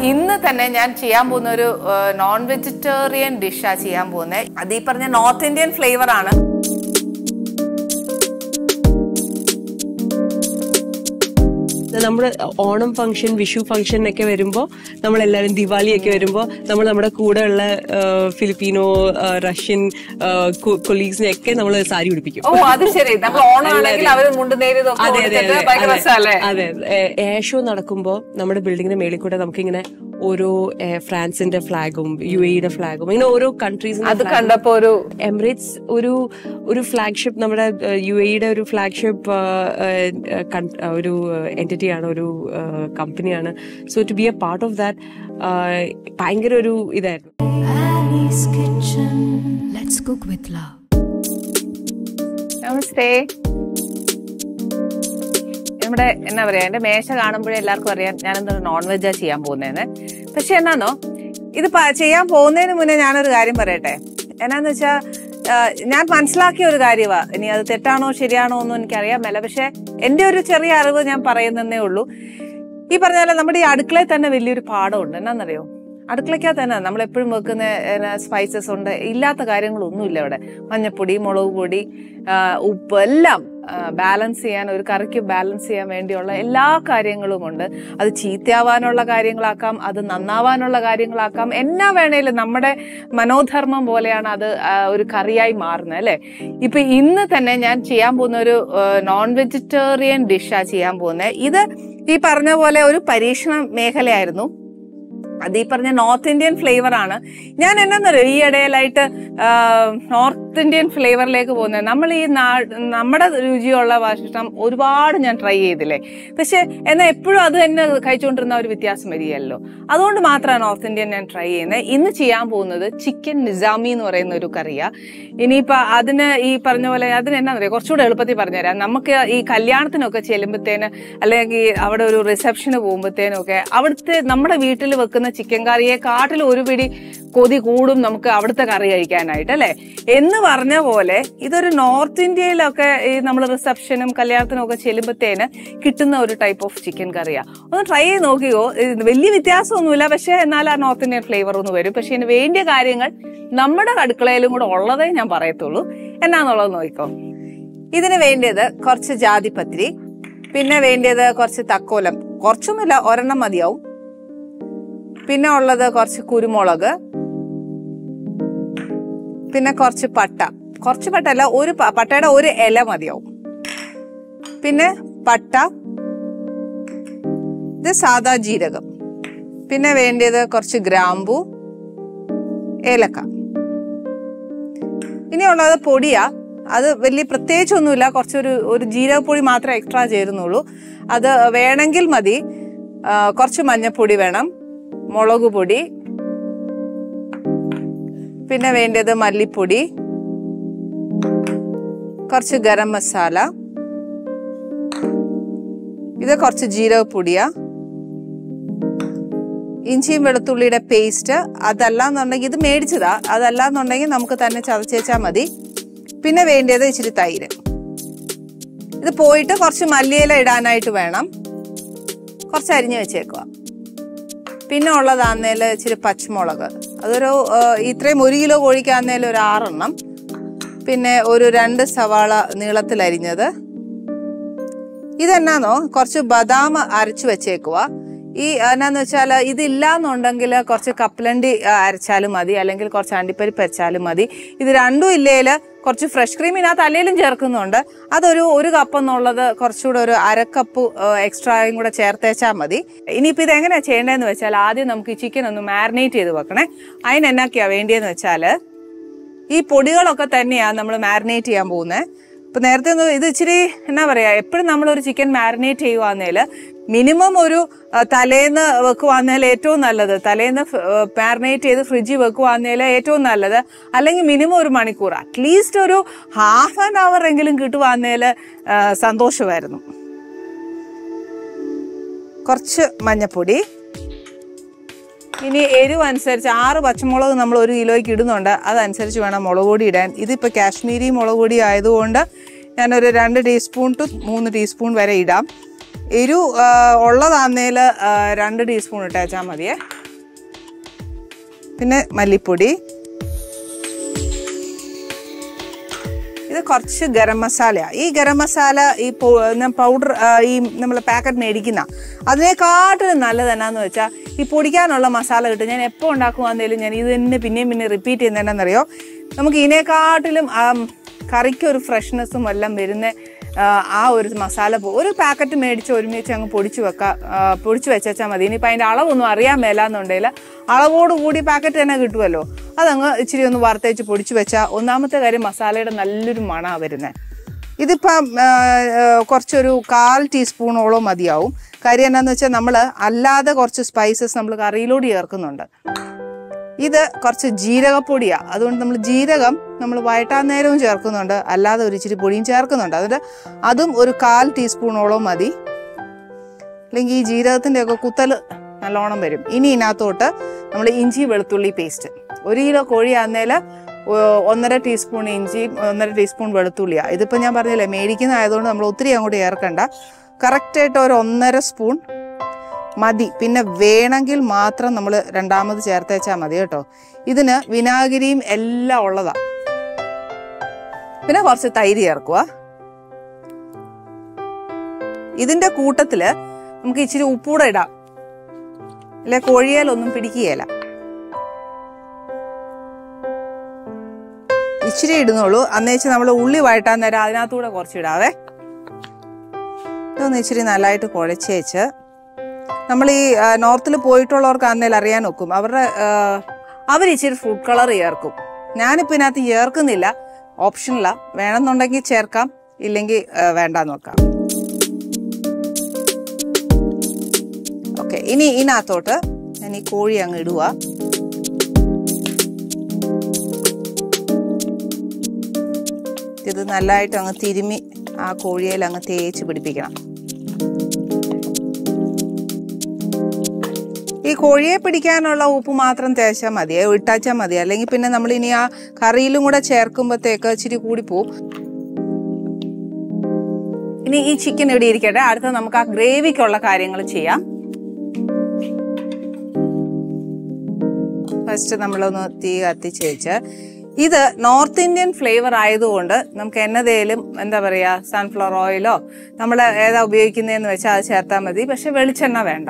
ഇന്ന് തന്നെ ഞാൻ ചെയ്യാൻ പോകുന്ന ഒരു നോൺ വെജിറ്റേറിയൻ ഡിഷാ ചെയ്യാൻ പോകുന്നത് അത് ഈ പറഞ്ഞ നോർത്ത് ഇന്ത്യൻ ഫ്ലേവർ ആണ് നമ്മുടെ ഓണം ഫംഗ്ഷൻ വിഷു ഫംഗ്ഷൻ ഒക്കെ വരുമ്പോൾ നമ്മളെല്ലാവരും ദിവാലി ഒക്കെ വരുമ്പോൾ നമ്മൾ നമ്മുടെ കൂടെ ഉള്ള ഫിലിപ്പീനോ ആ, റഷ്യൻ കൊളീഗ്സിനെ ഒക്കെ നമ്മൾ സാരി ഉടുപ്പിക്കും ഓ അത് ശരി നമ്മൾ ഓണമാണെങ്കിൽ അവർ മുണ്ടുനേരി ഇതൊക്കെ അതെ അതെ കൊടുത്തിട്ട് അതെ ഭയങ്കര രസമല്ലേ അതെ എയർ ഷോ നടക്കുമ്പോൾ നമ്മുടെ ബിൽഡിങ്ങിന്റെ മേളിൽ കൂടെ നമുക്കിങ്ങനെ ഓരോ ഏ, ഫ്രാൻസിന്റെ ഫ്ലാഗും യു എയുടെ ഫ്ലാഗും ഇങ്ങനെ ഓരോ കൺട്രീസിന്റെ അത് കണ്ടപ്പോ ഒരു എമിറേറ്റ്സ് ഒരു ഒരു ഫ്ലാഗ്ഷിപ്പ് നമ്മുടെ യു എയുടെ ഒരു ഫ്ലാഗ്ഷിപ്പ് ഒരു എൻറ്റിറ്റി ആണ് ഒരു കമ്പനിയാണ് so to be a part of that ഭയങ്കര ഒരു ഇതായിരുന്നു Ali's Kitchen. Let's cook with love. നമസ്തേ നമ്മുടെ എന്നാ പറയാ എന്റെ മേശ കാണുമ്പോഴേ എല്ലാവർക്കും അറിയാം ഞാൻ എന്താണ് നോൺ വെജാ ചെയ്യാൻ പോകുന്നതെന്ന് പക്ഷെ എന്നാന്നോ ഇത് പ- ചെയ്യാൻ പോകുന്നതിന് മുന്നേ ഞാനൊരു കാര്യം പറയട്ടെ എന്നാന്ന് വെച്ചാ ആ, ഞാൻ മനസ്സിലാക്കിയ ഒരു കാര്യമാ ഇനി അത് തെറ്റാണോ ശരിയാണോ ഒന്നും എനിക്കറിയാൻ മേല പക്ഷെ എന്റെ ഒരു ചെറിയ അറിവ് ഞാൻ പറയുന്നതേ ഉള്ളൂ ഈ പറഞ്ഞ പോലെ നമ്മുടെ ഈ അടുക്കളയിൽ തന്നെ വലിയൊരു പാഠമുണ്ട് എന്നാന്നറിയോ അടുക്കളയ്ക്കകത്ത് തന്നെ നമ്മൾ എപ്പോഴും വെക്കുന്ന സ്പൈസസ് ഉണ്ട് ഇല്ലാത്ത കാര്യങ്ങളൊന്നുമില്ല ഇവിടെ മഞ്ഞപ്പൊടി മുളക് പൊടി ആ, ഉപ്പ് എല്ലാം ബാലൻസ് ചെയ്യാൻ ഒരു കറിക്ക് ബാലൻസ് ചെയ്യാൻ വേണ്ടിയുള്ള എല്ലാ കാര്യങ്ങളും ഉണ്ട് അത് ചീത്തയാവാനുള്ള കാര്യങ്ങളാക്കാം അത് നന്നാവാനുള്ള കാര്യങ്ങളാക്കാം എന്നാ വേണേലും നമ്മുടെ മനോധർമ്മം പോലെയാണ് അത് ആ, ഒരു കറിയായി മാറുന്നത് അല്ലേ ഇപ്പൊ ഇന്ന് തന്നെ ഞാൻ ചെയ്യാൻ പോകുന്ന ഒരു നോൺ വെജിറ്റേറിയൻ ഡിഷാ ചെയ്യാൻ പോകുന്നത് ഇത് ഈ പറഞ്ഞ പോലെ ഒരു പരീക്ഷണ മേഖലയായിരുന്നു അത് ഈ പറഞ്ഞ നോർത്ത് ഇന്ത്യൻ ഫ്ലേവർ ആണ് ഞാൻ എന്നാന്നറിയോ ഈ ഇടയിലായിട്ട് നോർത്ത് ഇന്ത്യൻ ഫ്ലേവറിലേക്ക് പോകുന്നത് നമ്മൾ ഈ നാ നമ്മുടെ രുചിയുള്ള ഭക്ഷണം ഒരുപാട് ഞാൻ ട്രൈ ചെയ്തില്ലേ പക്ഷെ എന്നാൽ എപ്പോഴും അത് തന്നെ കഴിച്ചുകൊണ്ടിരുന്ന ഒരു വ്യത്യാസം വരികയല്ലോ അതുകൊണ്ട് മാത്രമാണ് നോർത്ത് ഇന്ത്യൻ ഞാൻ ട്രൈ ചെയ്യുന്നത് ഇന്ന് ചെയ്യാൻ പോകുന്നത് ചിക്കൻ നിസാമി എന്ന് പറയുന്ന ഒരു കറിയാ ഇനിയിപ്പോ അതിന് ഈ പറഞ്ഞ പോലെ അതിന് എന്നാ പറയുക കുറച്ചുകൂടെ എളുപ്പത്തിൽ പറഞ്ഞുതരാം നമുക്ക് ഈ കല്യാണത്തിനൊക്കെ ചെല്ലുമ്പോഴത്തേന് അല്ലെങ്കിൽ അവിടെ ഒരു റിസപ്ഷന് പോകുമ്പോഴത്തേനും ഒക്കെ അവിടുത്തെ നമ്മുടെ വീട്ടിൽ വെക്കുന്ന ചിക്കൻ കറിയെ കാട്ടിൽ ഒരു പിടി കൊതി കൂടും നമുക്ക് അവിടുത്തെ കറി കഴിക്കാനായിട്ട് അല്ലെ എന്ന് പറഞ്ഞ പോലെ ഇതൊരു നോർത്ത് ഇന്ത്യയിലൊക്കെ ഈ നമ്മൾ റിസപ്ഷനും കല്യാണത്തിനും ഒക്കെ ചെല്ലുമ്പോഴത്തേന് കിട്ടുന്ന ഒരു ടൈപ്പ് ഓഫ് ചിക്കൻ കറിയാ ഒന്ന് ട്രൈ ചെയ്ത് നോക്കിയോ ഇത് വലിയ വ്യത്യാസമൊന്നുമില്ല പക്ഷെ എന്നാൽ ആ നോർത്ത് ഇന്ത്യൻ ഫ്ലേവർ ഒന്ന് വരും പക്ഷെ ഇതിന് വേണ്ടിയ കാര്യങ്ങൾ നമ്മുടെ അടുക്കളയിലും കൂടെ ഉള്ളതേ ഞാൻ പറയത്തുള്ളൂ എന്നാന്നുള്ളത് നോക്കിക്കോ ഇതിന് വേണ്ടിയത് കുറച്ച് ജാതിപത്രി പിന്നെ വേണ്ടിയത് കുറച്ച് തക്കോലം കുറച്ചൊന്നുമില്ല ഒരെണ്ണം മതിയാവും പിന്നെ ഉള്ളത് കുറച്ച് കുരുമുളക് പിന്നെ കുറച്ച് പട്ട കുറച്ച് പട്ട അല്ല ഒരു പ- പട്ടയുടെ ഒരു ഇല മതിയാവും പിന്നെ പട്ട ഇത് സാദാ ജീരകം പിന്നെ വേണ്ടിയത് കുറച്ച് ഗ്രാമ്പു ഏലക്ക ഇനിയുള്ളത് പൊടിയാ അത് വലിയ പ്രത്യേകിച്ചൊന്നുമില്ല കുറച്ചൊരു ഒരു ജീരകപ്പൊടി മാത്രമേ എക്സ്ട്രാ ചേരുന്നുള്ളൂ അത് വേണമെങ്കിൽ മതി ആ, കുറച്ച് മഞ്ഞപ്പൊടി വേണം മുളക് പൊടി പിന്നെ വേണ്ടത് മല്ലിപ്പൊടി കുറച്ച് ഗരം മസാല ഇത് കുറച്ച് ജീരകപ്പൊടിയാ ഇഞ്ചിയും വെളുത്തുള്ളിയുടെ പേസ്റ്റ് അതല്ലാന്നുണ്ടെങ്കിൽ ഇത് മേടിച്ചതാ അതല്ലാന്നുണ്ടെങ്കിൽ നമുക്ക് തന്നെ ചതച്ചേച്ചാൽ മതി പിന്നെ വേണ്ടത് ഇച്ചിരി തൈര് ഇത് പോയിട്ട് കുറച്ച് മല്ലിയില ഇടാനായിട്ട് വേണം കുറച്ച് അരിഞ്ഞു വെച്ചേക്കുക പിന്നെ ഉള്ളതാന്നേൽ ഇച്ചിരി പച്ചമുളക് അതൊരു ആ, ഇത്രയും ഒരു കിലോ കോഴിക്കാന്നേൽ ഒരു ആറെണ്ണം പിന്നെ ഒരു രണ്ട് സവാള നീളത്തിൽ അരിഞ്ഞത് ഇതെന്നാന്നോ കുറച്ച് ബദാം അരച്ചു വെച്ചേക്കുക ഈ എന്നാന്ന് വെച്ചാൽ ഇതില്ലാന്നുണ്ടെങ്കിൽ കുറച്ച് കപ്പലണ്ടി ആ, അരച്ചാലും മതി അല്ലെങ്കിൽ കുറച്ച് അണ്ടിപ്പരിപ്പ് അരച്ചാലും മതി ഇത് രണ്ടും ഇല്ലേൽ കുറച്ച് ഫ്രഷ് ക്രീം ഇതിനകത്ത് അല്ലെങ്കിലും ചേർക്കുന്നുണ്ട് അതൊരു ഒരു കപ്പ് എന്നുള്ളത് കുറച്ചുകൂടെ ഒരു അരക്കപ്പ് എക്സ്ട്രായും കൂടെ ചേർത്തേച്ചാൽ മതി ഇനിയിപ്പോൾ ഇത് എങ്ങനെയാണ് ചെയ്യേണ്ടതെന്ന് വെച്ചാൽ ആദ്യം നമുക്ക് ഈ ചിക്കൻ ഒന്ന് മാരിനേറ്റ് ചെയ്ത് വെക്കണേ അതിന് എന്നാക്കിയാ വേണ്ടിയെന്ന് വെച്ചാൽ ഈ പൊടികളൊക്കെ തന്നെയാണ് നമ്മൾ മാരിനേറ്റ് ചെയ്യാൻ പോകുന്നത് ഇപ്പൊ നേരത്തെ ഒന്ന് ഇത് ഇച്ചിരി എന്നാ പറയാ എപ്പോഴും നമ്മളൊരു ചിക്കൻ മാരിനേറ്റ് ചെയ്യുവാന്നേൽ മിനിമം ഒരു ആ, തലേന്ന് വെക്കുവാന്നേൽ ഏറ്റവും നല്ലത് തലേന്ന് മാരിനേറ്റ് ചെയ്ത് ഫ്രിഡ്ജിൽ വെക്കുവാന്നേൽ ഏറ്റവും നല്ലത് അല്ലെങ്കിൽ മിനിമം ഒരു മണിക്കൂർ അറ്റ്ലീസ്റ്റ് ഒരു ഹാഫ് ആൻ അവർ എങ്കിലും കിട്ടുവാന്നേൽ ആ, സന്തോഷമായിരുന്നു കുറച്ച് മഞ്ഞപ്പൊടി ഇനി എരിവ് അനുസരിച്ച് ആറ് പച്ചമുളക് നമ്മൾ ഒരു കിലോയ്ക്ക് ഇടുന്നുണ്ട് അതനുസരിച്ച് വേണം മുളക് പൊടി ഇടാൻ ഇതിപ്പോൾ കാശ്മീരി മുളക് പൊടി ആയതുകൊണ്ട് ഞാനൊരു രണ്ട് ടീസ്പൂൺ ടു മൂന്ന് ടീസ്പൂൺ വരെ ഇടാം എരിവ് ആ, ഉള്ളതാന്നേൽ ആ, രണ്ട് ടീസ്പൂൺ ഇട്ടേച്ചാൽ മതിയേ പിന്നെ മല്ലിപ്പൊടി ഇത് കുറച്ച് ഗരം മസാലയാണ് ഈ ഗരം മസാല ഈ പൗഡർ ഈ നമ്മൾ പാക്കറ്റ് മേടിക്കുന്ന അതിനെക്കാട്ടിലും നല്ലത് എന്നാന്ന് വെച്ചാൽ ഈ പൊടിക്കാനുള്ള മസാല കിട്ടും ഞാൻ എപ്പോൾ ഉണ്ടാക്കുവാന്നേലും ഞാൻ ഇത് തന്നെ പിന്നെയും പിന്നെ റിപ്പീറ്റ് ചെയ്യുന്നത് എന്നാണെന്നറിയോ നമുക്ക് ഇതിനെക്കാട്ടിലും ആ കറിക്ക് ഒരു ഫ്രഷ്നെസ്സും എല്ലാം വരുന്ന ആ, ആ ഒരു മസാല പോ- ഒരു പാക്കറ്റ് മേടിച്ച് ഒരുമിച്ച് അങ്ങ് പൊടിച്ച് വെക്കാം ആ, പൊടിച്ച് വെച്ചാൽ മതി ഇനിയിപ്പോൾ അതിൻ്റെ അളവൊന്നും അറിയാൻ മേലാന്നുണ്ടെങ്കിൽ അളവോട് കൂടി പാക്കറ്റ് തന്നെ കിട്ടുമല്ലോ അതങ്ങ് ഇച്ചിരി ഒന്ന് വറുത്തേച്ച് പൊടിച്ച് വെച്ചാൽ ഒന്നാമത്തെ കാര്യം മസാലയുടെ നല്ലൊരു മണമാണ് വരുന്നത് ഇതിപ്പം ആ, ആ, കുറച്ചൊരു കാൽ ടീസ്പൂണോളം മതിയാവും കാര്യം എന്നാന്ന് വെച്ചാൽ നമ്മൾ അല്ലാതെ കുറച്ച് സ്പൈസസ് നമ്മൾ കറിയിലോട് ചേർക്കുന്നുണ്ട് ഇത് കുറച്ച് ജീരകപ്പൊടിയാണ് അതുകൊണ്ട് നമ്മൾ ജീരകം നമ്മൾ വയറ്റാൻ നേരവും ചേർക്കുന്നുണ്ട് അല്ലാതെ ഒരു ഇച്ചിരി പൊടിയും ചേർക്കുന്നുണ്ട് അതുകൊണ്ട് അതും ഒരു കാൽ ടീസ്പൂണോളം മതി അല്ലെങ്കിൽ ഈ ജീരകത്തിൻ്റെ ഒക്കെ കുത്തൽ നല്ലോണം വരും ഇനി ഇതിനകത്തോട്ട് നമ്മൾ ഇഞ്ചി വെളുത്തുള്ളി പേസ്റ്റ് ഒരു കിലോ കോഴി ആന്നേൽ ഒന്നര ടീസ്പൂൺ ഇഞ്ചി ഒന്നര ടീസ്പൂൺ വെളുത്തുള്ളിയാണ് ഇതിപ്പോൾ ഞാൻ പറഞ്ഞില്ലേ മേടിക്കുന്ന ആയതുകൊണ്ട് നമ്മൾ ഒത്തിരി അങ്ങോട്ട് ചേർക്കണ്ട കറക്റ്റായിട്ട് ഒരു ഒന്നര സ്പൂൺ മതി പിന്നെ വേണമെങ്കിൽ മാത്രം നമ്മൾ രണ്ടാമത് ചേർത്തേച്ചാൽ മതി കേട്ടോ ഇതിന് വിനാഗിരിയും എല്ലാം ഉള്ളതാ പിന്നെ കുറച്ച് തൈര് ചേർക്കുക ഇതിന്റെ കൂട്ടത്തില് നമുക്ക് ഇച്ചിരി ഉപ്പൂടെ ഇടാം അല്ലെ കോഴിയേലൊന്നും പിടിക്കുകയില്ല ഇച്ചിരി ഇടുന്നുള്ളൂ അന്നേച്ച് നമ്മൾ ഉള്ളി വഴട്ടാൻ നേരം അതിനകത്തൂടെ കുറച്ച് ഇടാവേ ഇതൊന്ന് ഇച്ചിരി നല്ലതായിട്ട് കുഴച്ചേച്ച് നമ്മൾ ഈ നോർത്തിൽ പോയിട്ടുള്ളവർക്ക് അന്നേലും അറിയാൻ നോക്കും അവരുടെ അവർ ഇച്ചിരി ഫുഡ് കളർ ചേർക്കും ഞാനിപ്പോൾ ഇതിനകത്ത് ചേർക്കുന്നില്ല ഓപ്ഷനില്ല വേണമെന്നുണ്ടെങ്കിൽ ചേർക്കാം ഇല്ലെങ്കിൽ ആ, വേണ്ടാന്ന് വെക്കാം ഓക്കെ ഇനി ഇതിനകത്തോട്ട് ഞാൻ ഈ കോഴി അങ്ങ് ഇടുക ഇത് നല്ലതായിട്ട് അങ്ങ് തിരുമ്മി ആ കോഴിയിൽ അങ്ങ് തേച്ച് പിടിപ്പിക്കണം ഈ കോഴിയെ പിടിക്കാനുള്ള ഉപ്പ് മാത്രം തേച്ചാൽ മതി ഇട്ടാച്ചാൽ മതി അല്ലെങ്കിൽ പിന്നെ നമ്മൾ ഇനി ആ കറിയിലും കൂടെ ചേർക്കുമ്പോഴത്തേക്ക് ഇച്ചിരി കൂടി പോവും ഇനി ഈ ചിക്കൻ ഇവിടെ ഇരിക്കട്ടെ അടുത്ത നമുക്ക് ആ ഗ്രേവിക്കുള്ള കാര്യങ്ങൾ ചെയ്യാം ഫസ്റ്റ് നമ്മളൊന്ന് തീ കത്തിച്ച് വെച്ച് ഇത് നോർത്ത് ഇന്ത്യൻ ഫ്ലേവർ ആയതുകൊണ്ട് നമുക്ക് എന്നതേലും എന്താ പറയാ സൺഫ്ലവർ ഓയിലോ നമ്മൾ ഏതാ ഉപയോഗിക്കുന്നതെന്ന് വെച്ചാൽ അത് ചേർത്താൽ മതി പക്ഷെ വെളിച്ചെണ്ണ വേണ്ട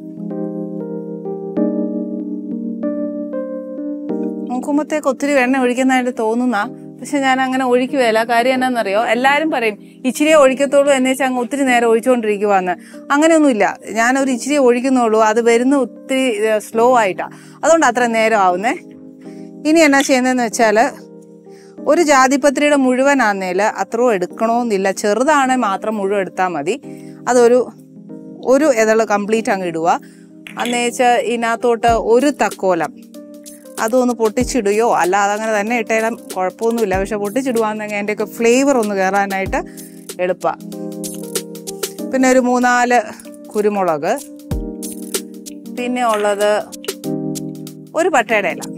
നോക്കുമ്പോഴത്തേക്ക് ഒത്തിരി എണ്ണ ഒഴിക്കുന്നതായിട്ട് തോന്നുന്ന പക്ഷെ ഞാൻ അങ്ങനെ ഒഴിക്കുകയില്ല കാര്യം എന്നാന്നറിയോ എല്ലാവരും പറയും ഇച്ചിരി ഒഴിക്കത്തുള്ളൂ എന്ന് വെച്ചാൽ അങ്ങ് ഒത്തിരി നേരം ഒഴിച്ചുകൊണ്ടിരിക്കുവാന്ന് അങ്ങനെയൊന്നുമില്ല ഞാൻ ഒരു ഇച്ചിരി ഒഴിക്കുന്നുള്ളൂ അത് വരുന്ന ഒത്തിരി സ്ലോ ആയിട്ടാ അതുകൊണ്ട് അത്ര നേരം ആവുന്നേ ഇനി എന്നാ ചെയ്യുന്നതെന്ന് വെച്ചാൽ ഒരു ജാതിപത്രിയുടെ മുഴുവനാന്നേൽ അത്രയും എടുക്കണമെന്നില്ല ചെറുതാണെങ്കിൽ മാത്രം മുഴുവൻ എടുത്താൽ മതി അതൊരു ഒരു ഇതള് കംപ്ലീറ്റ് അങ്ങ് ഇടുക അന്നേച്ച് ഇതിനകത്തോട്ട് ഒരു തക്കോലം അതൊന്ന് പൊട്ടിച്ചിടുകയോ അല്ലാതെ അങ്ങനെ തന്നെ ഇട്ടാലും കുഴപ്പമൊന്നുമില്ല പക്ഷെ പൊട്ടിച്ചിടുവാന്നെങ്കിൽ അതിൻ്റെയൊക്കെ ഫ്ലേവർ ഒന്ന് കയറാനായിട്ട് എളുപ്പമാണ് പിന്നെ ഒരു മൂന്നാല് കുരുമുളക് പിന്നെ ഉള്ളത് ഒരു പട്ടയുടെ ഇല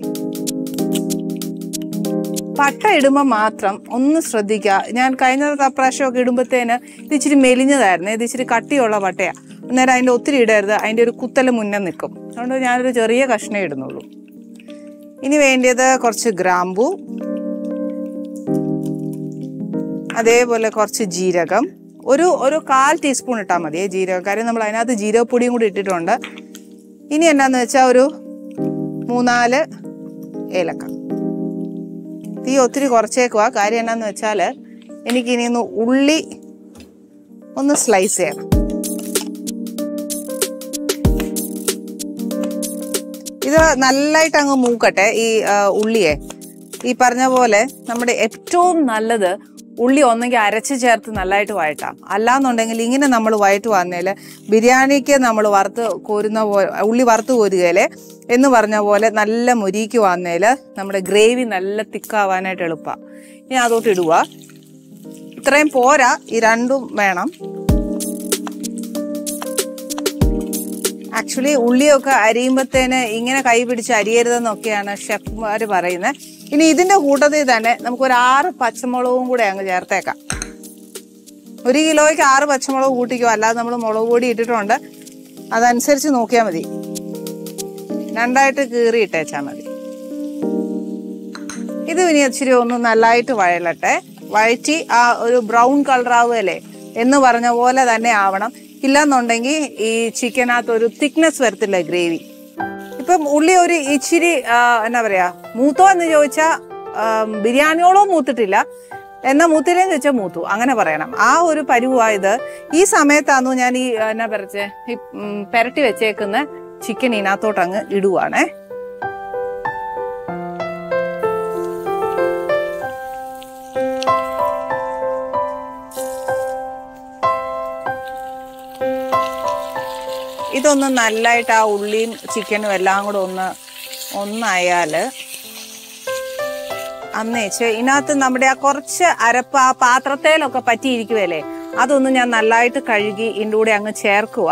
പട്ട ഇടുമ്പോൾ മാത്രം ഒന്ന് ശ്രദ്ധിക്കുക ഞാൻ കഴിഞ്ഞ പ്രാവശ്യമൊക്കെ ഇടുമ്പോഴത്തേന് ഇത് ഇച്ചിരി മെലിഞ്ഞതായിരുന്നു ഇത് ഇച്ചിരി കട്ടിയുള്ള പട്ടയാണ് അന്നേരം അതിൻ്റെ ഒത്തിരി ഇടരുത് അതിൻ്റെ ഒരു കുത്തൽ മുന്നേ നിൽക്കും അതുകൊണ്ട് ഞാനൊരു ചെറിയ കഷ്ണേ ഇടുന്നുള്ളൂ ഇനി വേണ്ടിയത് കുറച്ച് ഗ്രാമ്പു അതേപോലെ കുറച്ച് ജീരകം ഒരു ഒരു കാൽ ടീസ്പൂൺ ഇട്ടാൽ മതി ജീരകം കാര്യം നമ്മൾ അതിനകത്ത് ജീരകപ്പൊടിയും കൂടി ഇട്ടിട്ടുണ്ട് ഇനി എന്നാന്ന് വെച്ചാൽ ഒരു മൂന്നാല് ഏലക്ക തീ ഒത്തിരി കുറച്ചേക്കുക കാര്യം എന്നാന്ന് വെച്ചാൽ എനിക്ക് ഇനി ഒന്ന് ഉള്ളി ഒന്ന് സ്ലൈസ് ചെയ്യണം ഇത് നല്ലതായിട്ട് അങ്ങ് മൂക്കട്ടെ ഈ ആ, ഉള്ളിയെ ഈ പറഞ്ഞ പോലെ നമ്മുടെ ഏറ്റവും നല്ലത് ഉള്ളി ഒന്നെങ്കിൽ അരച്ച് ചേർത്ത് നല്ലതായിട്ട് വഴറ്റാം അല്ലാന്നുണ്ടെങ്കിൽ ഇങ്ങനെ നമ്മൾ വഴറ്റ് വന്നേൽ ബിരിയാണിക്ക് നമ്മൾ വറുത്ത് കോരുന്ന പോലെ ഉള്ളി വറുത്ത് കോരുകയിലെ എന്ന് പറഞ്ഞ പോലെ നല്ല മുരിക്ക് വന്നേൽ നമ്മുടെ ഗ്രേവി നല്ല തിക്കാവാനായിട്ട് എളുപ്പമാണ് ഇനി അതോട്ട് ഇടുക ഇത്രയും പോരാ ഈ രണ്ടും വേണം ആക്ച്വലി ഉള്ളിയൊക്കെ അരിയുമ്പത്തേന് ഇങ്ങനെ കൈ പിടിച്ച് അരിയരുതെന്നൊക്കെയാണ് ഷെഫ്മാർ പറയുന്നത് ഇനി ഇതിന്റെ കൂട്ടത്തിൽ തന്നെ നമുക്ക് ഒരു ആറ് പച്ചമുളകും കൂടെ അങ്ങ് ചേർത്തേക്കാം ഒരു കിലോയ്ക്ക് ആറ് പച്ചമുളക് കൂട്ടിക്കോ അല്ലാതെ നമ്മൾ മുളക് പൊടി ഇട്ടിട്ടുണ്ട് അതനുസരിച്ച് നോക്കിയാൽ മതി രണ്ടായിട്ട് കീറി ഇട്ടേച്ചാൽ മതി ഇത് ഇനി ഇച്ചിരി ഒന്ന് നല്ലതായിട്ട് വഴലട്ടെ വഴറ്റി ആ ഒരു ബ്രൗൺ കളർ ആവുകയല്ലേ എന്ന് പറഞ്ഞ പോലെ തന്നെ ആവണം ഇല്ലെന്നുണ്ടെങ്കിൽ ഈ ചിക്കനകത്ത് ഒരു തിക്നെസ് വരത്തില്ല ഗ്രേവി ഇപ്പം ഉള്ളി ഒരു ഇച്ചിരി ആ, എന്നാ പറയാ മൂത്തോ എന്ന് ചോദിച്ചാൽ ബിരിയാണിയോളോ മൂത്തിട്ടില്ല എന്നാ മൂത്തില്ലെന്ന് ചോദിച്ചാൽ മൂത്തു അങ്ങനെ പറയണം ആ ഒരു പരുവായത് ഈ സമയത്താന്നു ഞാൻ ഈ ആ, എന്നാ പറച്ചേ ഈ ഉം, പെരട്ടി വെച്ചേക്കുന്ന ചിക്കൻ ഇതിനകത്തോട്ട് അങ്ങ് ഇടുവാണേ ഇതൊന്ന് നല്ലതായിട്ട് ആ ഉള്ളിയും ചിക്കനും എല്ലാം കൂടെ ഒന്ന് ഒന്നായാല് അന്നേച്ച് ഇതിനകത്ത് നമ്മുടെ ആ കുറച്ച് അരപ്പ് ആ പാത്രത്തേലൊക്കെ പറ്റിയിരിക്കുവല്ലേ അതൊന്ന് ഞാൻ നല്ലതായിട്ട് കഴുകി ഇതിൻ്റെ കൂടെ അങ്ങ് ചേർക്കുക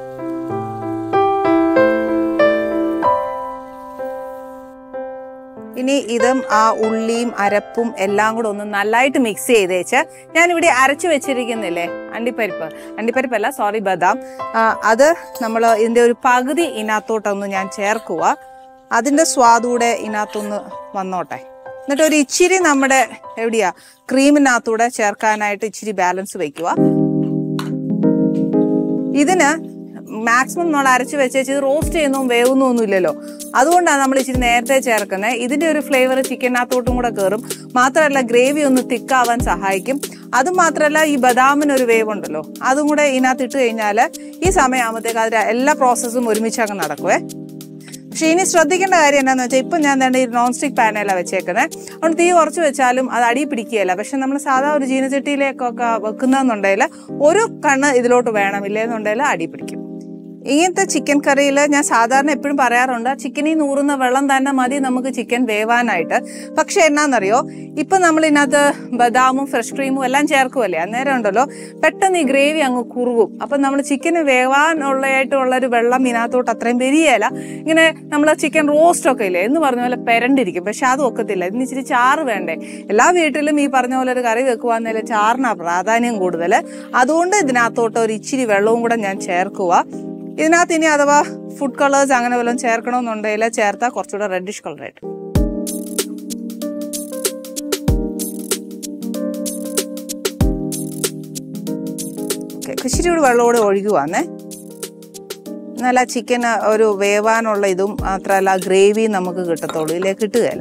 ഇനി ഇതും ആ ഉള്ളിയും അരപ്പും എല്ലാം കൂടെ ഒന്ന് നല്ലതായിട്ട് മിക്സ് ചെയ്തേച്ച് ഞാനിവിടെ അരച്ചു വെച്ചിരിക്കുന്നില്ലേ അണ്ടിപ്പരിപ്പ് അണ്ടിപ്പരിപ്പല്ല സോറി ബദാം ആ, അത് നമ്മൾ ഇതിന്റെ ഒരു പകുതി ഇതിനകത്തോട്ടൊന്ന് ഞാൻ ചേർക്കുക അതിന്റെ സ്വാദൂടെ ഇതിനകത്തൊന്ന് വന്നോട്ടെ എന്നിട്ട് ഒരു ഇച്ചിരി നമ്മുടെ എവിടെയാ ക്രീമിനകത്തൂടെ ചേർക്കാനായിട്ട് ഇച്ചിരി ബാലൻസ് വെക്കുക ഇതിന് മാക്സിമം നമ്മൾ അരച്ച് വെച്ചേച്ച് ഇത് റോസ്റ്റ് ചെയ്യുന്നതും വേവുന്നൊന്നും ഇല്ലല്ലോ അതുകൊണ്ടാണ് നമ്മൾ ഇച്ചിരി നേരത്തെ ചേർക്കുന്നത് ഇതിന്റെ ഒരു ഫ്ലേവർ ചിക്കനകത്തോട്ടും കൂടെ കയറും മാത്രമല്ല ഗ്രേവി ഒന്ന് തിക്കാവാൻ സഹായിക്കും അത് മാത്രമല്ല ഈ ബദാമിന് ഒരു വേവ് ഉണ്ടല്ലോ അതും കൂടെ ഇതിനകത്ത് ഇട്ട് കഴിഞ്ഞാൽ ഈ സമയമാകുമ്പോഴത്തേക്ക് അതിന്റെ എല്ലാ പ്രോസസ്സും ഒരുമിച്ച് അങ്ങ് നടക്കുവേ പക്ഷെ ഇനി ശ്രദ്ധിക്കേണ്ട കാര്യം എന്താണെന്ന് വെച്ചാൽ ഇപ്പം ഞാൻ തന്നെ ഈ നോൺ സ്റ്റിക് പാനലാണ് വെച്ചേക്കുന്നത് അതുകൊണ്ട് തീ കുറച്ച് വെച്ചാലും അത് അടി പിടിക്കുകയില്ല പക്ഷെ നമ്മൾ സാധാ ഒരു ചീനച്ചട്ടിയിലേക്കൊക്കെ വെക്കുന്നതെന്നുണ്ടെങ്കിൽ ഒരു കണ്ണ് ഇതിലോട്ട് വേണം ഇല്ലേന്നുണ്ടെങ്കിൽ അടി പിടിക്കും ഇങ്ങനത്തെ ചിക്കൻ കറിയിൽ ഞാൻ സാധാരണ എപ്പോഴും പറയാറുണ്ട് ചിക്കനിൽ നൂറുന്ന വെള്ളം തന്നെ മതി നമുക്ക് ചിക്കൻ വേവാനായിട്ട് പക്ഷെ എന്നാന്നറിയോ ഇപ്പൊ നമ്മൾ ഇതിനകത്ത് ബദാമും ഫ്രഷ് ക്രീമും എല്ലാം ചേർക്കുമല്ലേ അന്നേരം ഉണ്ടല്ലോ പെട്ടെന്ന് ഈ ഗ്രേവി അങ്ങ് കുറുകും അപ്പൊ നമ്മൾ ചിക്കന് വേവാനുള്ളതായിട്ടുള്ള ഒരു വെള്ളം ഇതിനകത്തോട്ട് അത്രയും വരികയില്ല ഇങ്ങനെ നമ്മൾ ചിക്കൻ റോസ്റ്റ് ഒക്കെ ഇല്ലേ എന്ന് പറഞ്ഞ പോലെ പെരണ്ടിരിക്കും പക്ഷെ അത് ഒക്കത്തില്ല ഇതിന് ഇച്ചിരി ചാറ് വേണ്ടേ എല്ലാ വീട്ടിലും ഈ പറഞ്ഞ പോലെ ഒരു കറി വെക്കുവാന്നേലും ചാറിനാ പ്രാധാന്യം കൂടുതൽ അതുകൊണ്ട് ഇതിനകത്തോട്ട് ഒരു ഇച്ചിരി വെള്ളവും കൂടെ ഞാൻ ചേർക്കുക ഇതിനകത്ത് ഇനി അഥവാ ഫുഡ് കളേഴ്സ് അങ്ങനെ വല്ലതും ചേർക്കണമെന്നുണ്ടെങ്കിൽ ചേർത്താൽ കുറച്ചുകൂടെ റെഡിഷ് കളറായിട്ട് ഓക്കെ ഇച്ചിരി കൂടി വെള്ളം കൂടെ ഒഴുകുവാന്നേ എന്നാൽ ആ ചിക്കൻ ഒരു വേവാനുള്ള ഇതും മാത്രമല്ല ഗ്രേവി നമുക്ക് കിട്ടത്തുള്ളൂ ഇതിലേക്ക് കിട്ടുകയില്ല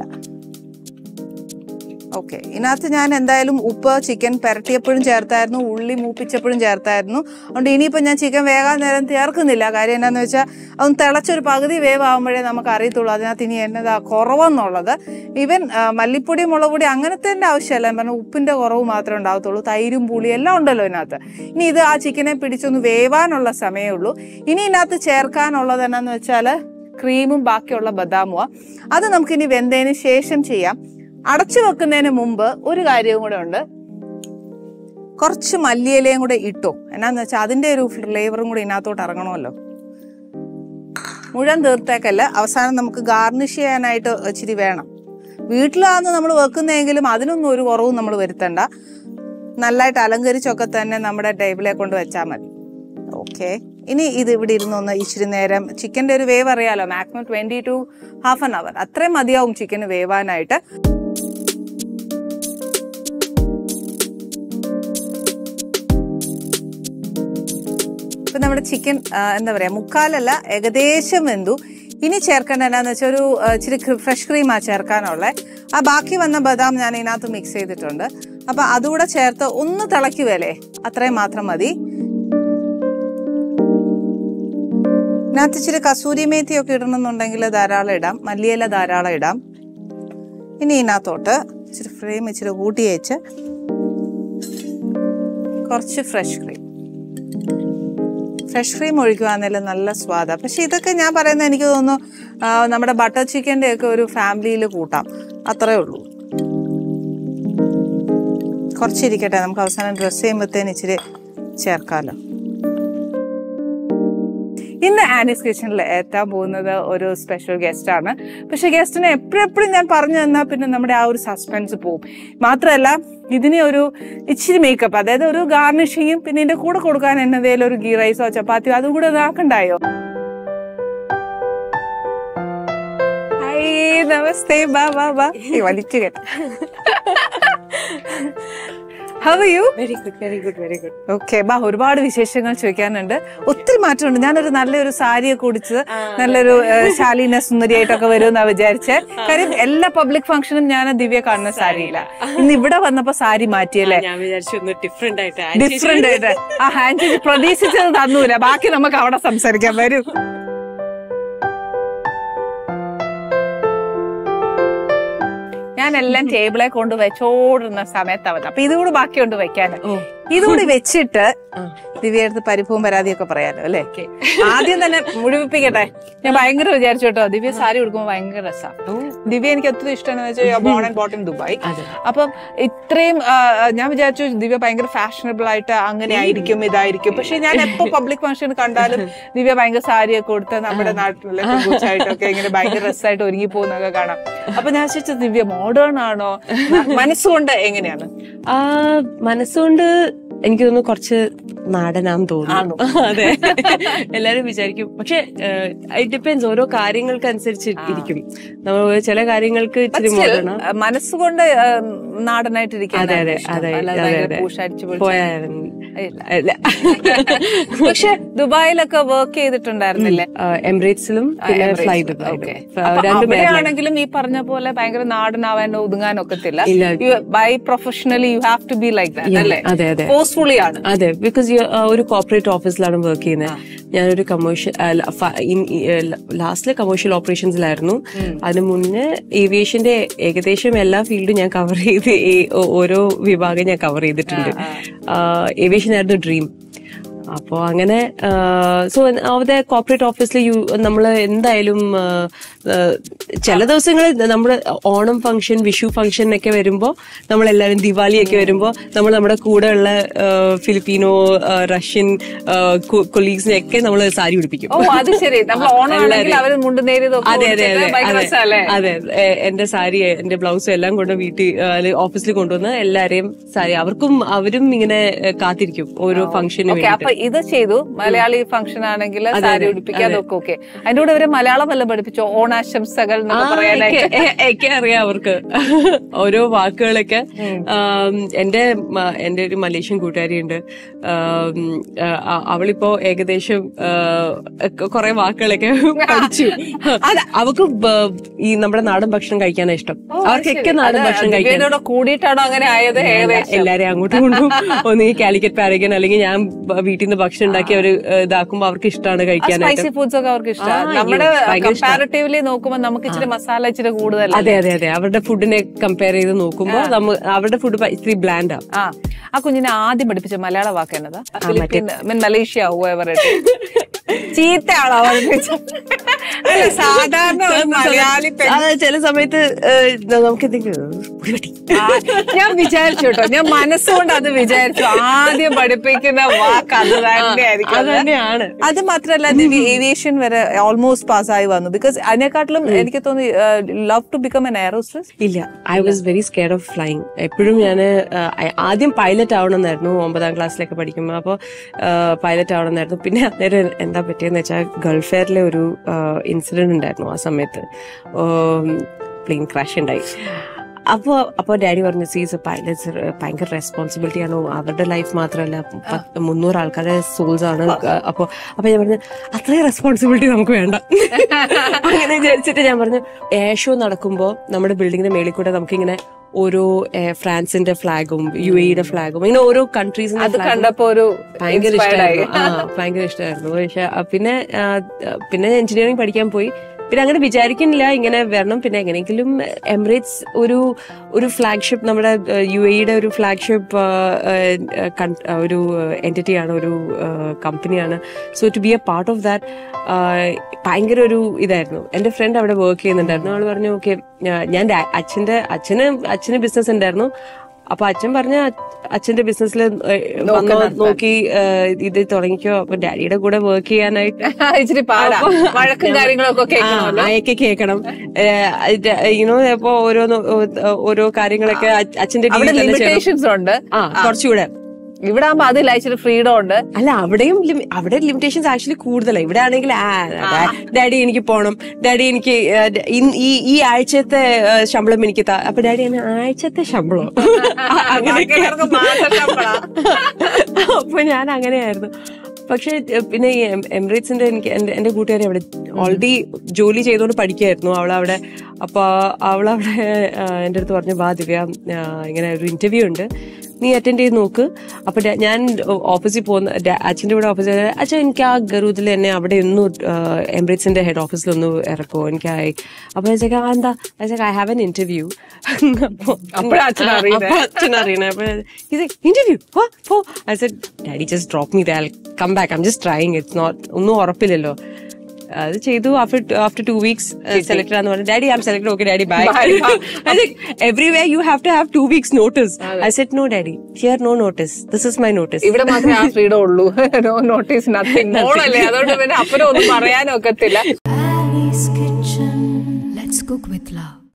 ഓക്കെ ഇതിനകത്ത് ഞാൻ എന്തായാലും ഉപ്പ് ചിക്കൻ പുരട്ടിയപ്പോഴും ചേർത്തായിരുന്നു ഉള്ളി മൂപ്പിച്ചപ്പോഴും ചേർത്തായിരുന്നു അതുകൊണ്ട് ഇനിയിപ്പോൾ ഞാൻ ചിക്കൻ വേകാൻ നേരം ചേർക്കുന്നില്ല കാര്യം എന്താണെന്ന് വെച്ചാൽ അതൊന്ന് തിളച്ചൊരു പകുതി വേവാകുമ്പോഴേ നമുക്ക് അറിയത്തുള്ളൂ അതിനകത്ത് ഇനി എന്നതാ കുറവെന്നുള്ളത് ഈവൻ മല്ലിപ്പൊടി മുളക് പൊടി അങ്ങനത്തെ ആവശ്യമല്ല ഞാൻ പറഞ്ഞ ഉപ്പിൻ്റെ കുറവ് മാത്രമേ ഉണ്ടാകത്തുള്ളൂ തൈരും പുളി എല്ലാം ഉണ്ടല്ലോ ഇതിനകത്ത് ഇനി ഇത് ആ ചിക്കനെ പിടിച്ചൊന്ന് വേവാനുള്ള സമയമേ ഉള്ളൂ ഇനി ഇതിനകത്ത് ചേർക്കാനുള്ളത് എന്നാന്ന് വെച്ചാൽ ക്രീമും ബാക്കിയുള്ള ബദാമുമാണ് അത് നമുക്കിനി വെന്തതിന് ശേഷം ചെയ്യാം അടച്ചു വെക്കുന്നതിന് മുമ്പ് ഒരു കാര്യവും കൂടെ ഉണ്ട് കുറച്ച് മല്ലിയിലയും കൂടെ ഇട്ടോ എന്നാന്ന് വെച്ചാൽ അതിന്റെ ഒരു ഫ്ലേവറും കൂടി ഇതിനകത്തോട്ട് ഇറങ്ങണമല്ലോ മുഴുവൻ തീർത്തേക്കല്ല അവസാനം നമുക്ക് ഗാർണിഷ് ചെയ്യാനായിട്ട് ഇച്ചിരി വേണം വീട്ടിലാണ് നമ്മൾ വെക്കുന്നതെങ്കിലും അതിനൊന്നും ഒരു കുറവും നമ്മൾ വരുത്തണ്ട നല്ലതായിട്ട് അലങ്കരിച്ചൊക്കെ തന്നെ നമ്മുടെ ടേബിളെ കൊണ്ട് വെച്ചാൽ മതി ഓക്കെ ഇനി ഇത് ഇവിടെ ഇരുന്നൊന്ന് ഇച്ചിരി നേരം ചിക്കൻ്റെ ഒരു വേവ് അറിയാലോ maximum twenty to half an hour അത്രയും മതിയാവും ചിക്കന് വേവാനായിട്ട് ഇപ്പൊ നമ്മുടെ ചിക്കൻ എന്താ പറയാ മുക്കാലല്ല ഏകദേശം വെന്തു ഇനി ചേർക്കേണ്ട എന്നാന്ന് വെച്ചാൽ ഒരു ആ, ഇച്ചിരി ഫ്രഷ് ക്രീമാ ചേർക്കാനുള്ളത് ആ ബാക്കി വന്ന ബദാം ഞാൻ ഇതിനകത്ത് മിക്സ് ചെയ്തിട്ടുണ്ട് അപ്പൊ അതുകൂടെ ചേർത്ത് ഒന്ന് തിളയ്ക്കുവല്ലേ അത്രയും മാത്രം മതി ഇതിനകത്ത് ഇച്ചിരി കസൂരി മേത്തി ഒക്കെ ഇടണമെന്നുണ്ടെങ്കിൽ ധാരാളം ഇടാം മല്ലിയില ധാരാളം ഇടാം ഇനി ഇതിനകത്തോട്ട് ഇച്ചിരി ഫ്രെയിം ഇച്ചിരി കൂട്ടി വെച്ച് കുറച്ച് ഫ്രഷ് ക്രീം ഫ്രഷ് ക്രീം ഒഴിക്കുകയാണെങ്കിലും നല്ല സ്വാദാണ് പക്ഷെ ഇതൊക്കെ ഞാൻ പറയുന്നത് എനിക്ക് തോന്നുന്നു ആ, നമ്മുടെ ബട്ടർ ചിക്കൻ്റെ ഒക്കെ ഒരു ഫാമിലിയിൽ കൂട്ടാം അത്രേ ഉള്ളൂ കുറച്ചിരിക്കട്ടെ നമുക്ക് അവസാനം ഡ്രസ്സ് ചെയ്യുമ്പോഴത്തേന് ഇച്ചിരി ചേർക്കാമല്ലോ ഇന്ന് ആനീസ് കിച്ചണിൽ എത്താൻ പോകുന്നത് ഒരു സ്പെഷ്യൽ ഗസ്റ്റ് ആണ് പക്ഷെ ഗസ്റ്റിനെ എപ്പോഴെപ്പോഴും ഞാൻ പറഞ്ഞു തന്നാൽ പിന്നെ നമ്മുടെ ആ ഒരു സസ്പെൻസ് പോവും മാത്രമല്ല ഇതിന് ഒരു ഇച്ചിരി മേക്കപ്പ് അതായത് ഒരു ഗാർണിഷിങ്ങും പിന്നെ ഇതിന്റെ കൂടെ കൊടുക്കാൻ എന്നതേലും ഒരു ഗീ റൈസോ ചപ്പാത്തിയോ അതും കൂടെ ഇതാക്കണ്ടായോ ഹായ് നമസ്തേ ബാ ബാ ബാ ഈ വലിച്ചു കേട്ട have you very good very good very good okay ബാ ഒരുപാട് വിശേഷങ്ങൾ ചോദിക്കാനുണ്ട് ഒത്തിരി മാറ്റമുണ്ട് ഞാനൊരു നല്ലൊരു സാരിയൊക്കെ കുടിച്ച് നല്ലൊരു ഏഹ്, ശാലീന സുന്ദരിയായിട്ടൊക്കെ വരും എന്നാ വിചാരിച്ചേ കാര്യം എല്ലാ പബ്ലിക് ഫംഗ്ഷനും ഞാൻ ദിവ്യ കാണുന്ന സാരിയില്ല ഇന്ന് ഇവിടെ വന്നപ്പോ സാരി മാറ്റിയല്ലേ ഞാൻ വിചാരിച്ചു ഒന്ന് ഡിഫറെന്റ് ആയിട്ട് ഡിഫറെന്റ് ആയിട്ട് ആ ഹാൻഡ് ചേച്ചി പ്രതീക്ഷിച്ചത് തന്നൂല ബാക്കി നമുക്ക് അവിടെ സംസാരിക്കാം വരൂ ഞാൻ എല്ലാം ടേബിളെ കൊണ്ട് വെച്ചോടുന്ന സമയത്ത് അവൻ അപ്പൊ ഇതുകൂടി ബാക്കിയുണ്ട് വെക്കാൻ ഓ. ഇതുകൂടി വെച്ചിട്ട് ആ. ദിവ്യടുത്ത് പരിഭവം പരാതിയൊക്കെ പറയാലോ അല്ലേ ആദ്യം തന്നെ മുഴുവിപ്പിക്കട്ടെ ഞാൻ ഭയങ്കര വിചാരിച്ചു കേട്ടോ ദിവ്യ സാരി ഉടുക്കുമ്പോൾ ഭയങ്കര രസമാണ് ദിവ്യ എനിക്ക് ഒത്തിരി ഇഷ്ടമാണെന്ന് വെച്ചാൽ born and brought in Dubai അതെ. അപ്പം ഇത്രയും ആ, ഞാൻ വിചാരിച്ചു ദിവ്യ ഭയങ്കര ഫാഷനബിൾ ആയിട്ട് അങ്ങനെ ആയിരിക്കും ഇതായിരിക്കും പക്ഷെ ഞാൻ എപ്പോ പബ്ലിക് ഫംഗ്ഷൻ കണ്ടാലും ദിവ്യ ഭയങ്കര സാരിയൊക്കെ കൊടുത്ത് നമ്മുടെ നാട്ടിലെ പെൺകുച്ചായിട്ടൊക്കെ ഇങ്ങനെ ഭയങ്കര രസമായിട്ട് ഒരുങ്ങി പോകുന്നൊക്കെ കാണാം അപ്പൊ ഞാൻ ചോദിച്ചത് ദിവ്യ മോഡേൺ ആണോ മനസ്സുകൊണ്ട് എങ്ങനെയാണ് ആ മനസ്സുകൊണ്ട് എനിക്ക് തോന്നുന്നു കുറച്ച് നാടനാന്ന് തോന്നുന്നു അതെ എല്ലാരും വിചാരിക്കും പക്ഷെ ഇറ്റ് ഡിപ്പെൻസ് ഓരോ കാര്യങ്ങൾക്ക് അനുസരിച്ച് ഇരിക്കും നമ്മൾ ചില കാര്യങ്ങൾക്ക് ഇച്ചിരി മോഡേൺ മനസ്സുകൊണ്ട് ആ, നാടനായിട്ടിരിക്കാൻ അതെ അതെ അതെ അതെ അതെ പോയാ അല്ല പക്ഷെ ദുബായിലൊക്കെ വർക്ക് ചെയ്തിട്ടുണ്ടായിരുന്നില്ലേ എമിറേറ്റ്സിലും പിന്നെ Emirates. Fly Okay. ദുബായിലും അപ്പൊ രണ്ടും അവിടെയാണെങ്കിലും ഈ പറഞ്ഞ പോലെ ഭയങ്കര നാടനാവാൻ ഒതുങ്ങാൻ ഒക്കത്തില്ല ഇല്ല. By professionally you have to be like that അല്ലേ അതെ അതെ ഫോഴ്സ്ഫുള്ളി ആണ് അതെ ബിക്കോസ് ഒരു കോർപ്പറേറ്റ് ഓഫീസിലാണ് വർക്ക് ചെയ്യുന്നത് ഞാനൊരു കമേഴ്ഷ്യൽ ലാസ്റ്റിലെ കമേഴ്ഷ്യൽ ഓപ്പറേഷൻസിലായിരുന്നു അതിന് മുന്നേ ഏവിയേഷന്റെ ഏകദേശം എല്ലാ ഫീൽഡും ഞാൻ കവർ ചെയ്ത് ഈ ഓ- ഓരോ വിഭാഗം ഞാൻ കവർ ചെയ്തിട്ടുണ്ട് ഏവിയേഷൻ ആയിരുന്നു ഡ്രീം അപ്പോൾ അങ്ങനെ സോ അവിടെ കോർപ്പറേറ്റ് ഓഫീസിൽ യു നമ്മൾ എന്തായാലും ആ, ആ, ചില ദിവസങ്ങളിൽ നമ്മൾ ഓണം ഫംഗ്ഷൻ വിഷു ഫംഗ്ഷൻ ഒക്കെ വരുമ്പോൾ നമ്മളെല്ലാവരും ദിവാലി ഒക്കെ വരുമ്പോൾ നമ്മൾ നമ്മുടെ കൂടെ ഉള്ള ആ, ഫിലിപ്പീനോ ആ, റഷ്യൻ കൊളീഗ്സിനെ ഒക്കെ നമ്മൾ സാരി ഉടുപ്പിക്കും ഓ അത് ശരി നമ്മൾ ഓണമാണെങ്കിൽ അവർ മുണ്ടുനേരിയതൊക്കെ അതെ അതെ അതെ ഭയങ്കര അതെ രസമല്ലേ അതെ എ- എന്റെ സാരി എന്റെ ബ്ലൗസും എല്ലാം കൊണ്ട് വീട്ടിൽ ഓഫീസിൽ കൊണ്ടുവന്ന് എല്ലാരെയും സാരി അവർക്കും അവരും ഇങ്ങനെ ഏ, കാത്തിരിക്കും ഓരോ ഫംഗ്ഷന് ഓക്കെ അപ്പൊ ഇത് ചെയ്തു മലയാളി ഫംഗ്ഷൻ ആണെങ്കിൽ സാരി ഉടുപ്പിക്കാതൊക്കെ ഓക്കെ അതിന്റെ കൂടെ ഇവര് മലയാളം വല്ല പഠിപ്പിച്ചോ ഓണാശംസകൾ എന്നൊക്കെ പറയാനായിട്ട് ഒക്കെ അറിയാം അവർക്ക് ഓരോ വാക്കുകളൊക്കെ ആം, എന്റെ മ- എന്റെ ഒരു മലേഷ്യൻ കൂട്ടുകാരിയുണ്ട് ആം, ആ, അവളിപ്പോ ഏകദേശം കുറെ വാക്കുകളൊക്കെ പഠിച്ചു അവക്ക് ബ- ഈ നമ്മുടെ നാടൻ ഭക്ഷണം കഴിക്കാനാ ഇഷ്ടം അവർക്കൊക്കെ നാടൻ ഭക്ഷണം കഴിക്കാൻ ദിവ്യയോട് കൂടിയിട്ടാണോ അങ്ങനെ ആയത് ഏകദേശം എല്ലാരെയും അങ്ങോട്ടും കൊണ്ടും ഒന്ന് ഈ കാലിക്കറ്റ് പാരഗൻ അല്ലെങ്കിൽ ഞാൻ ബ- വീട്ടിൽ നിന്ന് ഭക്ഷണം ഉണ്ടാക്കി അവര് ഏഹ്, ഇതാക്കുമ്പോ അവർക്ക് ഇഷ്ടമാണ് കഴിക്കാനായിട്ട് സ്പൈസി ഫുഡ്സ് ഒക്കെ അവർക്ക് ആ, ഇഷ്ടമാണ് അയ്യോ, നമ്മുടെ ഭയങ്കര ഇഷ്ടാ. കമ്പാരിറ്റീവ്ലി നോക്കുമ്പോൾ നമുക്ക് ഇച്ചിരി മസാല ഇച്ചിരി കൂടുതൽ അതെ അതെ അതെ അവരുടെ ഫുഡിനെ കമ്പയർ ചെയ്ത് നോക്കുമ്പോ നമ്മ അവരുടെ ഫുഡ് ഇത്തിരി ബ്ലാൻഡാ ആ ആ കുഞ്ഞിനെ ആദ്യം പഠിപ്പിച്ച മലയാള വാക്ക് എന്നതാ Philippine mean Malaysia whoever it is. ചീത്തയാണോ പഠിപ്പിച്ചത് അല്ല സാധാരണ ഒരു മലയാളി പെൺ അത് ചില സമയത്ത് ഏഹ്, നമുക്ക് എന്തെങ്കിലും "പുളിവെട്ടി." ആ, ഞാൻ വിചാരിച്ചു കേട്ടോ ഞാൻ മനസ്സുകൊണ്ട് അത് വിചാരിച്ചു ആദ്യം പഠിപ്പിക്കുന്ന വാക്ക് അത് തന്നെയായിരിക്കും അത് തന്നെയാണ് അത് മാത്രല്ല ദിവ്യ ഏവിയേഷൻ വരെ ഓൾമോസ്റ്റ് പാസ്സായി വന്നു ബിക്കോസ് അതിനെക്കാട്ടിലും എനിക്ക് തോന്നി love to become an air hostess ഇല്ല I was very scare of flying എപ്പോഴും ഞാൻ ആദ്യം പൈലറ്റ് ആവണമെന്നായിരുന്നു ഒമ്പതാം ക്ലാസ്സിലൊക്കെ പഠിക്കുമ്പോൾ അപ്പോൾ പൈലറ്റ് ആവണമെന്നായിരുന്നു പിന്നെ അന്നേരം എന്താ പറ്റിയെന്ന് വെച്ചാൽ ഗൾഫ് എയറിലെ ഒരു ഇൻസിഡന്റ് ഉണ്ടായിരുന്നു ആ സമയത്ത് പ്ലെയിൻ ക്രാഷ് ഉണ്ടായി അപ്പോൾ അപ്പോൾ ഡാഡി പറഞ്ഞു സീസ് പൈലറ്റ്സ് ഭയങ്കര റെസ്പോൺസിബിലിറ്റി ആണ് അവരുടെ ലൈഫ് മാത്രമല്ല പത്ത് മുന്നൂറ് ആൾക്കാരുടെ സോൾസ് ആണ് അപ്പോൾ അപ്പോൾ ഞാൻ പറഞ്ഞു അത്രയും റെസ്പോൺസിബിലിറ്റി നമുക്ക് വേണ്ട അങ്ങനെ വിചാരിച്ചിട്ട് ഞാൻ പറഞ്ഞു എയർ ഷോ നടക്കുമ്പോൾ നമ്മുടെ ബിൽഡിങ്ങിന്റെ മേളിൽ കൂടെ നമുക്കിങ്ങനെ ഓരോ ഏർ, ഫ്രാൻസിന്റെ ഫ്ലാഗും യു എയുടെ ഫ്ലാഗും ഇങ്ങനെ ഓരോ കൺട്രീസിന്റെ അത് കണ്ടപ്പോ ഒരു ഭയങ്കര inspired ആയി. ഇഷ്ടമായിരുന്നു ആ ഭയങ്കര ഇഷ്ടമായിരുന്നു പക്ഷെ ആ, പിന്നെ ആ, പിന്നെ എഞ്ചിനീയറിംഗ് പഠിക്കാൻ പോയി പിന്നെ അങ്ങനെ വിചാരിക്കുന്നില്ല ഇങ്ങനെ വരണം പിന്നെ എങ്ങനെയെങ്കിലും എമിറേറ്റ്സ് ഒരു ഒരു ഫ്ലാഗ്ഷിപ്പ് നമ്മുടെ യു എയുടെ ഒരു ഫ്ലാഗ്ഷിപ്പ് ഒരു എൻറ്റിറ്റിയാണ് ഒരു കമ്പനിയാണ് so to be a part of that ഭയങ്കര ഒരു ഇതായിരുന്നു എന്റെ ഫ്രണ്ട് അവിടെ വർക്ക് ചെയ്യുന്നുണ്ടായിരുന്നു ആൾ പറഞ്ഞു ഓക്കെ ഞാൻ ഡാ- അച്ഛന്റെ അച്ഛന് അച്ഛന് ബിസിനസ് ഉണ്ടായിരുന്നു അപ്പൊ അച്ഛൻ പറഞ്ഞ അച്ഛന്റെ ബിസിനസ്സിൽ നോക്കി ആ, ഇത് തുടങ്ങിക്കോ അപ്പൊ ഡാഡിയുടെ കൂടെ വർക്ക് ചെയ്യാനായിട്ട് ഇച്ചിരി പാടാ വഴക്കും കാര്യങ്ങളൊക്കെ കേൾക്കണമല്ലോ അയൊക്കെ കേൾക്കണം യുനോ ഇപ്പൊ ഓരോന്ന് ഓരോ കാര്യങ്ങളൊക്കെ അച്ഛ- അച്ഛന്റെ അവിടെ രീതിയിൽ തന്നെ ചെയ്യണം. ലിമിറ്റേഷൻസ് ഉണ്ട് ആ കുറച്ചുകൂടെ ഇവിടെ ആകുമ്പോ അതില്ല ഇച്ചിരി ഫ്രീഡം ഉണ്ട് അല്ല അവിടെയും ലിമി- അവിടെ ലിമിറ്റേഷൻസ് ആക്ച്വലി കൂടുതലാണ് ഇവിടെ ആണെങ്കിൽ ഡാഡി എനിക്ക് പോണം ഡാഡി എനിക്ക് ആ, ഡ- ഇൻ- ഈ ഈ ആഴ്ചത്തെ ആ, ശമ്പളം എനിക്ക് താ അപ്പൊ ഡാഡി എന്നെ ആഴ്ചത്തെ ശമ്പളം ബാക്കിയുള്ളവർക്ക് മാസശമ്പളാ. അപ്പൊ ഞാൻ അങ്ങനെയായിരുന്നു പക്ഷെ ഏഹ്, പിന്നെ ഈ എം- എമിറേറ്റ്സിന്റെ എനിക്ക് എന്റെ എന്റെ കൂട്ടുകാരി അവിടെ ഓൾറെഡി ജോലി ചെയ്തുകൊണ്ട് പഠിക്കായിരുന്നു അവളവിടെ അപ്പൊ അവളവിടെ ആഹ്, എൻ്റെ അടുത്ത് പറഞ്ഞു വാ ദിവ്യ ആഹ്, ഇങ്ങനെ ഒരു ഇന്റർവ്യൂ ഉണ്ട് നീ അറ്റൻഡ് ചെയ്ത് നോക്ക് അപ്പൊ ഡാ- ഞാൻ ഓഫീസിൽ പോകുന്ന ഡാ- അച്ഛൻ്റെ ഇവിടെ ഓഫീസിൽ അച്ഛൻ എനിക്ക് ആ ഗറൂദിൽ എന്നെ അവിടെ ഒന്ന് എമിറേറ്റ്സിന്റെ ഹെഡ് ഓഫീസിൽ ഒന്ന് ഇറക്കുമോ എനിക്ക് അപ്പൊ ആ എന്താ ഐ ഹാവ് എൻ ഇന്റർവ്യൂ അപ്പഴാ അച്ഛൻ അറിയുന്നെ. അച്ഛൻ അറിയണേ അപ്പൊ ഇന്റർവ്യൂ പോ I said daddy just drop me the come back I'm just trying it's not ഒന്നും ഉറപ്പില്ലല്ലോ അത് ചെയ്തു after after two weeks select ആന്ന് പറഞ്ഞു daddy I select okay daddy by every way you have to have two weeks notice I said no daddy here no notice this is my notice ഇവിടെ മാത്രമേ ആ freedom ഉള്ളൂ no notice nothing മോളല്ലേ അതുകൊണ്ട് പിന്നെ അപ്പനും ഒന്നും പറയാനൊക്കത്തില്ല Ali's Kitchen. Let's cook with love.